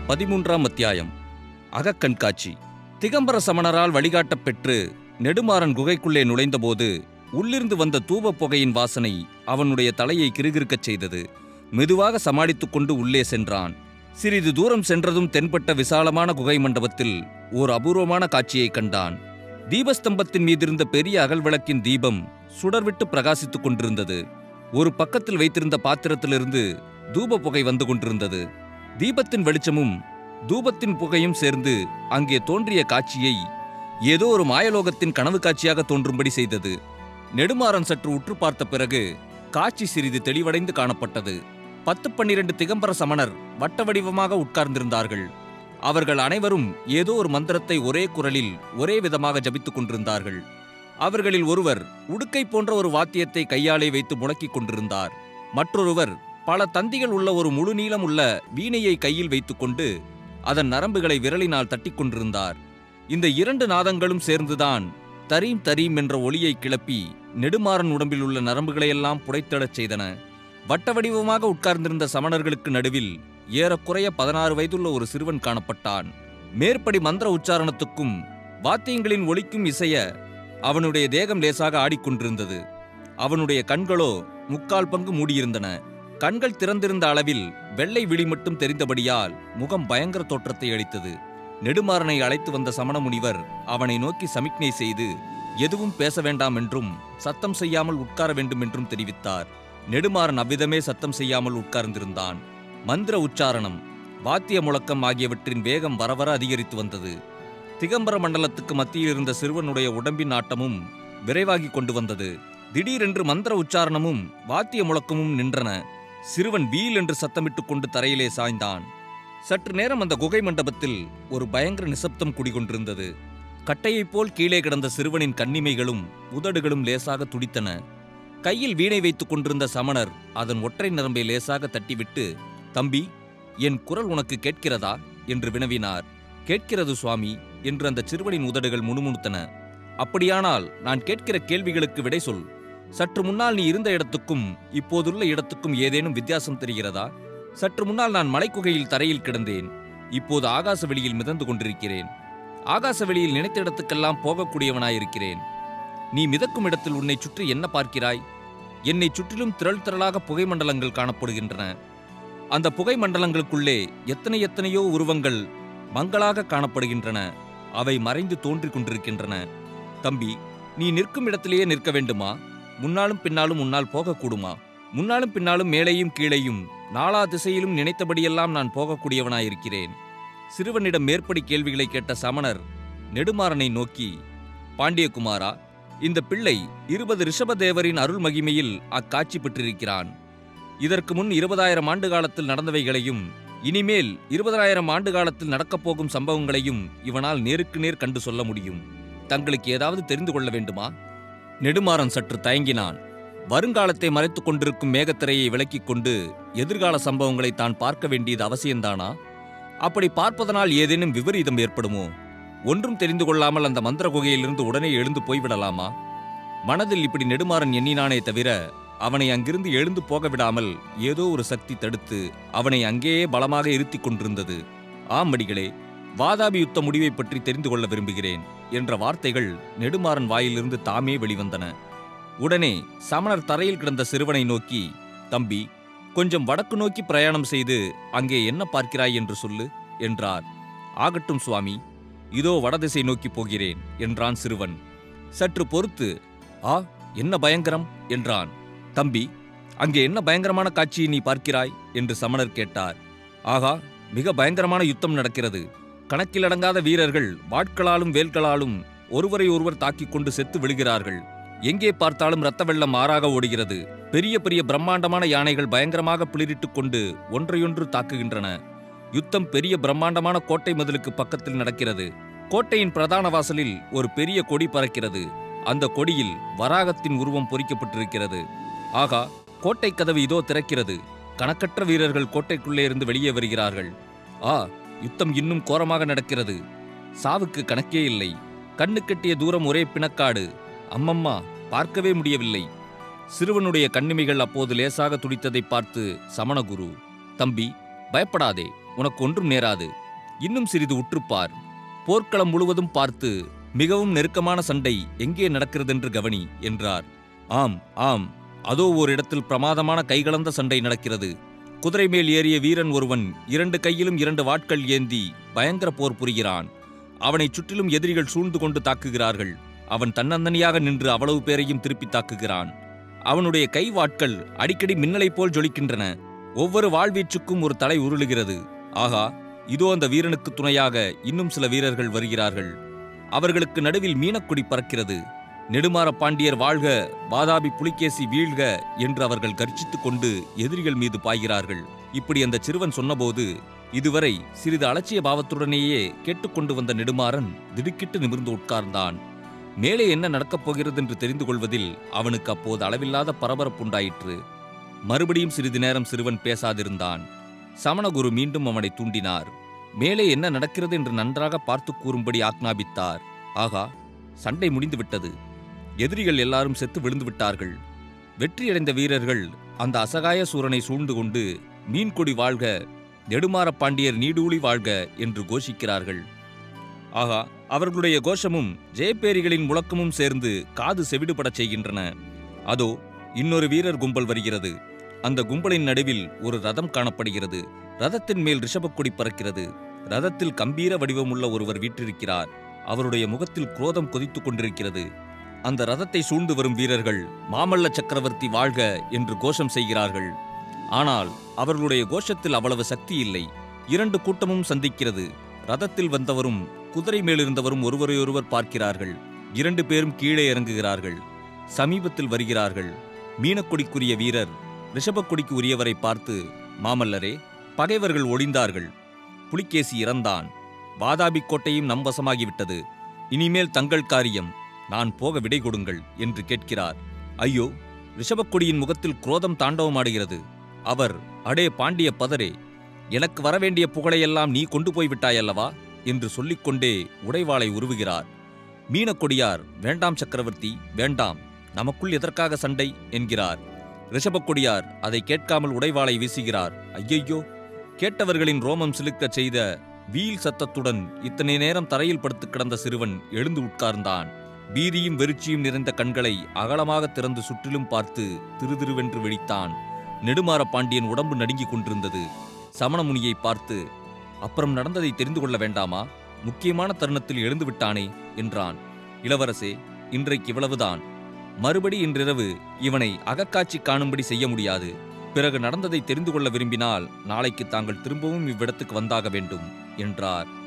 பதிமூன்றாம் அத்தியாயம் அகக்கண்காட்சி திகம்பர சமணரால் வழிகாட்டப் பெற்று நெடுமாறன் குகைக்குள்ளே நுழைந்தபோது உள்ளிருந்து வந்த தூபப் புகையின் வாசனை அவனுடைய தலையை கிறுகிறுக்கச் செய்தது மெதுவாக சமாளித்துக் கொண்டு உள்ளே சென்றான் சிறிது தூரம் சென்றதும் தென்பட்ட விசாலமான குகை மண்டபத்தில் ஓர் அபூர்வமான காட்சியைக் கண்டான் தீபஸ்தம்பத்தின் மீதிருந்த பெரிய அகல் விளக்கின் தீபம் சுடர்விட்டு பிரகாசித்துக் கொண்டிருந்தது ஒரு பக்கத்தில் வைத்திருந்த பாத்திரத்திலிருந்து தூப புகை வந்து கொண்டிருந்தது தீபத்தின் வெளிச்சமும் தூபத்தின் புகையும் சேர்ந்து அங்கே தோன்றிய காட்சியை ஏதோ ஒரு மாயலோகத்தின் கனவு காட்சியாக தோன்றும்படி செய்தது நெடுமாறன் சற்று உற்று பார்த்த பிறகு காட்சி சிறிது தெளிவடைந்து காணப்பட்டது பத்து பன்னிரண்டு திகம்பர சமணர் வட்ட வடிவமாக உட்கார்ந்திருந்தார்கள் அவர்கள் அனைவரும் ஏதோ ஒரு மந்திரத்தை ஒரே குரலில் ஒரே விதமாக ஜபித்துக் கொண்டிருந்தார்கள் அவர்களில் ஒருவர் உடுக்கை போன்ற ஒரு வாத்தியத்தை கையாலே வைத்து முடக்கிக் கொண்டிருந்தார் மற்றொருவர் பல தந்திகள் உள்ள ஒரு முழு நீளம் உள்ள வீணையை கையில் வைத்துக்கொண்டு அதன் நரம்புகளை விரலினால் தட்டிக் கொண்டிருந்தார் இந்த இரண்டு நாதங்களும் சேர்ந்துதான் தரீம் தரீம் என்ற ஒளியை கிளப்பி நெடுமாறன் உடம்பில் உள்ள நரம்புகளையெல்லாம் புடைத்தடச் செய்தன வட்ட வடிவமாக உட்கார்ந்திருந்த சமணர்களுக்கு நடுவில் ஏறக்குறைய பதினாறு வயதுள்ள ஒரு சிறுவன் காணப்பட்டான் மேற்படி மந்திர உச்சாரணத்துக்கும் வாத்தியங்களின் ஒலிக்கும் இசைய அவனுடைய தேகம் லேசாக ஆடிக்கொண்டிருந்தது அவனுடைய கண்களோ முக்கால் பங்கு மூடியிருந்தன கண்கள் திறந்திருந்த அளவில் வெள்ளை விழி மட்டும் தெரிந்தபடியால் முகம் பயங்கர தோற்றத்தை அளித்தது நெடுமாறனை அழைத்து வந்த சமண முனிவர் அவனை நோக்கி சமிக்ஞை செய்து எதுவும் பேச வேண்டாம் என்றும் சத்தம் செய்யாமல் உட்கார வேண்டும் என்றும் தெரிவித்தார் நெடுமாறன் அவ்விதமே சத்தம் செய்யாமல் உட்கார்ந்திருந்தான் மந்திர உச்சாரணம் வாத்திய முழக்கம் ஆகியவற்றின் வேகம் வரவர அதிகரித்து வந்தது திகம்பர மண்டலத்துக்கு மத்தியில் இருந்த சிறுவனுடைய உடம்பின் ஆட்டமும் விரைவாகி கொண்டு வந்தது திடீரென்று மந்திர உச்சாரணமும் வாத்திய முழக்கமும் நின்றன சிறுவன் வீல் என்று சத்தமிட்டுக் கொண்டு தரையிலே சாய்ந்தான் சற்று நேரம் அந்த குகை மண்டபத்தில் ஒரு பயங்கர நிசப்தம் குடிகொண்டிருந்தது கட்டையைப் போல் கீழே கிடந்த சிறுவனின் கண்ணிமைகளும் உதடுகளும் லேசாக துடித்தன கையில் வீணை வைத்துக் கொண்டிருந்த சமணர் அதன் ஒற்றை நரம்பை லேசாக தட்டிவிட்டு தம்பி என் குரல் உனக்கு கேட்கிறதா என்று வினவினார் கேட்கிறது சுவாமி என்று அந்த சிறுவனின் உதடுகள் முணுமுணுத்தன அப்படியானால் நான் கேட்கிற கேள்விகளுக்கு விடை சொல் சற்று முன்னால் நீ இருந்த இடத்துக்கும் இப்போதுள்ள இடத்துக்கும் ஏதேனும் வித்தியாசம் தெரிகிறதா சற்று முன்னால் நான் மலைக்குகையில் தரையில் கிடந்தேன் இப்போது ஆகாச வெளியில் மிதந்து கொண்டிருக்கிறேன் ஆகாச வெளியில் நினைத்த இடத்துக்கெல்லாம் போகக்கூடியவனாயிருக்கிறேன் நீ மிதக்கும் இடத்தில் உன்னை சுற்றி என்ன பார்க்கிறாய் என்னை சுற்றிலும் திரள் திரளாக புகை மண்டலங்கள் காணப்படுகின்றன அந்த புகை மண்டலங்களுக்குள்ளே எத்தனை எத்தனையோ உருவங்கள் மங்களாக காணப்படுகின்றன அவை மறைந்து தோன்றிக் கொண்டிருக்கின்றன தம்பி நீ நிற்கும் இடத்திலேயே நிற்க வேண்டுமா முன்னாலும் பின்னாலும் உன்னால் போகக்கூடுமா முன்னாலும் பின்னாலும் மேலேயும் கீழேயும் நாலா திசையிலும் நினைத்தபடியெல்லாம் நான் போகக்கூடியவனாயிருக்கிறேன் சிறுவனிடம் மேற்படி கேள்விகளை கேட்ட சமணர் நெடுமாறனை நோக்கி பாண்டியகுமாரா இந்த பிள்ளை இருபது ரிஷபதேவரின் அருள் மகிமையில் அக்காட்சி பெற்றிருக்கிறான் இதற்கு முன் இருபதாயிரம் ஆண்டு காலத்தில் நடந்தவைகளையும் இனிமேல் இருபதாயிரம் ஆண்டு காலத்தில் நடக்கப் போகும் சம்பவங்களையும் இவனால் நேருக்கு நேர் கண்டு சொல்ல முடியும் தங்களுக்கு ஏதாவது தெரிந்து கொள்ள வேண்டுமா நெடுமாறன் சற்று தயங்கினான் வருங்காலத்தை மறைத்துக் கொண்டிருக்கும் மேகத்திரையை விலக்கிக் கொண்டு எதிர்கால சம்பவங்களை தான் பார்க்க வேண்டியது அவசியம்தானா அப்படி பார்ப்பதனால் ஏதேனும் விபரீதம் ஏற்படுமோ ஒன்றும் தெரிந்து கொள்ளாமல் அந்த மந்திர குகையிலிருந்து உடனே எழுந்து போய்விடலாமா மனதில் இப்படி நெடுமாறன் எண்ணினானே தவிர அவனை அங்கிருந்து எழுந்து போக விடாமல் ஏதோ ஒரு சக்தி தடுத்து அவனை அங்கேயே பலமாக இருத்திக் கொண்டிருந்தது ஆம் அடிகளே வாதாபி யுத்த முடிவை பற்றி தெரிந்து கொள்ள விரும்புகிறேன் என்ற வார்த்தைகள் நெடுமாறன் வாயிலிருந்து தாமே வெளிவந்தன உடனே சமணர் தரையில் கிடந்த சிறுவனை நோக்கி தம்பி கொஞ்சம் வடக்கு நோக்கி பிரயாணம் செய்து அங்கே என்ன பார்க்கிறாய் என்று சொல்லு என்றார் ஆகட்டும் சுவாமி இதோ வடதிசை நோக்கி போகிறேன் என்றான் சிறுவன் சற்று பொறுத்து ஆ என்ன பயங்கரம் என்றான் தம்பி அங்கே என்ன பயங்கரமான காட்சியை நீ பார்க்கிறாய் என்று சமணர் கேட்டார் ஆகா மிக பயங்கரமான யுத்தம் நடக்கிறது கணக்கிலடங்காத வீரர்கள் வாட்களாலும் வேல்களாலும் ஒருவரை ஒருவர் தாக்கிக் கொண்டு செத்து விழுகிறார்கள் எங்கே பார்த்தாலும் இரத்த வெள்ளம் ஆறாக ஓடுகிறது பெரிய பெரிய பிரம்மாண்டமான யானைகள் பயங்கரமாக பிளிரிட்டுக் கொண்டு ஒன்றையொன்று தாக்குகின்றன யுத்தம் பெரிய பிரம்மாண்டமான கோட்டை மதிலுக்கு பக்கத்தில் நடக்கிறது கோட்டையின் பிரதான வாசலில் ஒரு பெரிய கொடி பறக்கிறது அந்த கொடியில் வராகத்தின் உருவம் பொறிக்கப்பட்டிருக்கிறது ஆகா கோட்டை கதவு இதோ திறக்கிறது கணக்கற்ற வீரர்கள் கோட்டைக்குள்ளே இருந்து வெளியே வருகிறார்கள் ஆ யுத்தம் இன்னும் கோரமாக நடக்கிறது சாவுக்கு கணக்கே இல்லை கண்ணு கெட்டிய தூரம் ஒரே பிணக்காடு அம்மம்மா பார்க்கவே முடியவில்லை சிறுவனுடைய கண்ணிமைகள் அப்போது லேசாக துடித்ததை பார்த்து சமணகுரு தம்பி பயப்படாதே உனக்கு ஒன்றும் நேராது இன்னும் சிறிது உற்றுப்பார் போர்க்களம் முழுவதும் பார்த்து மிகவும் நெருக்கமான சண்டை எங்கே நடக்கிறதென்று கவனி என்றார் ஆம் ஆம் அதோ ஓரிடத்தில் பிரமாதமான கைகலந்த சண்டை நடக்கிறது குதிரை மேல் ஏறிய வீரன் ஒருவன் இரண்டு கையிலும் இரண்டு வாட்கள் ஏந்தி பயங்கர போர் புரிகிறான் அவனைச் சுற்றிலும் எதிரிகள் சூழ்ந்து கொண்டு தாக்குகிறார்கள் அவன் தன்னந்தனியாக நின்று அவ்வளவு பேரையும் திருப்பி தாக்குகிறான் அவனுடைய கை வாட்கள் அடிக்கடி மின்னலைப் போல் ஜொலிக்கின்றன ஒவ்வொரு வாழ்வீச்சுக்கும் ஒரு தலை உருளுகிறது ஆகா இதோ அந்த வீரனுக்கு துணையாக இன்னும் சில வீரர்கள் வருகிறார்கள் அவர்களுக்கு நடுவில் மீனக்கொடி பறக்கிறது நெடுமாற பாண்டியர் வாழ்க வாதாபி புலிகேசி வீழ்க என்று அவர்கள் கர்ஜித்துக் கொண்டு எதிரிகள் மீது பாய்கிறார்கள் இப்படி அந்த சிறுவன் சொன்னபோது இதுவரை சிறிது அலட்சிய பாவத்துடனேயே கேட்டுக்கொண்டு வந்த நெடுமாறன் திடுக்கிட்டு நிமிர்ந்து உட்கார்ந்தான் மேலே என்ன நடக்கப் போகிறது என்று தெரிந்து கொள்வதில் அவனுக்கு அப்போது அளவில்லாத பரபரப்புண்டாயிற்று மறுபடியும் சிறிது நேரம் சிறுவன் பேசாதிருந்தான் சமணகுரு மீண்டும் அவனை தூண்டினார் மேலே என்ன நடக்கிறது என்று நன்றாக பார்த்து கூறும்படி ஆக்ஞாபித்தார் ஆகா சண்டை முடிந்துவிட்டது எதிரிகள் எல்லாரும் செத்து விழுந்து விட்டார்கள் வெற்றியடைந்த வீரர்கள் அந்த அசகாய சூரனை சூழ்ந்து கொண்டு மீன்கொடி வாழ்க நெடுமாற பாண்டியர் நீடூழி வாழ்க என்று கோஷிக்கிறார்கள் ஆகா அவர்களுடைய கோஷமும் ஜெயப்பேரிகளின் முழக்கமும் சேர்ந்து காது செவிடுபடச் செய்கின்றன அதோ இன்னொரு வீரர் கும்பல் வருகிறது அந்த கும்பலின் நடுவில் ஒரு ரதம் காணப்படுகிறது ரதத்தின் மேல் ரிஷபக்கொடி பறக்கிறது ரதத்தில் கம்பீர வடிவமுள்ள ஒருவர் வீற்றிருக்கிறார் அவருடைய முகத்தில் குரோதம் கொதித்துக் கொண்டிருக்கிறது அந்த ரதத்தை சூழ்ந்து வரும் வீரர்கள் மாமல்ல சக்கரவர்த்தி வாழ்க என்று கோஷம் செய்கிறார்கள் ஆனால் அவர்களுடைய கோஷத்தில் அவ்வளவு சக்தி இல்லை இரண்டு கூட்டமும் சந்திக்கிறது ரதத்தில் வந்தவரும் குதிரை மேலிருந்தவரும் ஒருவரையொருவர் பார்க்கிறார்கள் இரண்டு பேரும் கீழே இறங்குகிறார்கள் சமீபத்தில் வருகிறார்கள் மீனக்கொடிக்குரிய வீரர் ரிஷபக்கொடிக்கு உரியவரை பார்த்து மாமல்லரே பகைவர்கள் ஒளிந்தார்கள் புலிகேசி இறந்தான் வாதாபி கோட்டையும் நம் வசமாகிவிட்டது இனிமேல் தங்கள் காரியம் நான் போக விடை கொடுங்கள் என்று கேட்கிறார் ஐயோ ரிஷபக்கொடியின் முகத்தில் குரோதம் தாண்டவமாடுகிறது அவர் அடே பாண்டிய பதரே எனக்கு வரவேண்டிய புகழையெல்லாம் நீ கொண்டு போய் விட்டாயல்லவா என்று சொல்லிக்கொண்டே உடைவாளை உருவுகிறார் மீனக்கொடியார் வேண்டாம் சக்கரவர்த்தி வேண்டாம் நமக்குள் எதற்காக சண்டை என்கிறார் ரிஷபக்கொடியார் அதை கேட்காமல் உடைவாளை வீசுகிறார் ஐயையோ கேட்டவர்களின் ரோமம் சிலுக்கச் செய்த வீல் சத்தத்துடன் இத்தனை நேரம் தரையில் படுத்து கிடந்த சிறுவன் எழுந்து உட்கார்ந்தான் பீதியும் வெறிச்சியும் நிறைந்த கண்களை அகலமாக திறந்து சுற்றிலும் பார்த்து திருதிருவென்று விழித்தான் நெடுமாற பாண்டியன் உடம்பு நடுங்கிக் கொண்டிருந்தது சமணமுனியை பார்த்து அப்புறம் நடந்ததை தெரிந்து கொள்ள வேண்டாமா முக்கியமான தருணத்தில் எழுந்து விட்டானே என்றான் இளவரசே இன்றைக்கு இவ்வளவுதான் மறுபடி இன்றிரவு இவனை அகக்காட்சி காணும்படி செய்ய முடியாது பிறகு நடந்ததை தெரிந்து கொள்ள விரும்பினால் நாளைக்கு தாங்கள் திரும்பவும் இவ்விடத்துக்கு வந்தாக வேண்டும் என்றார்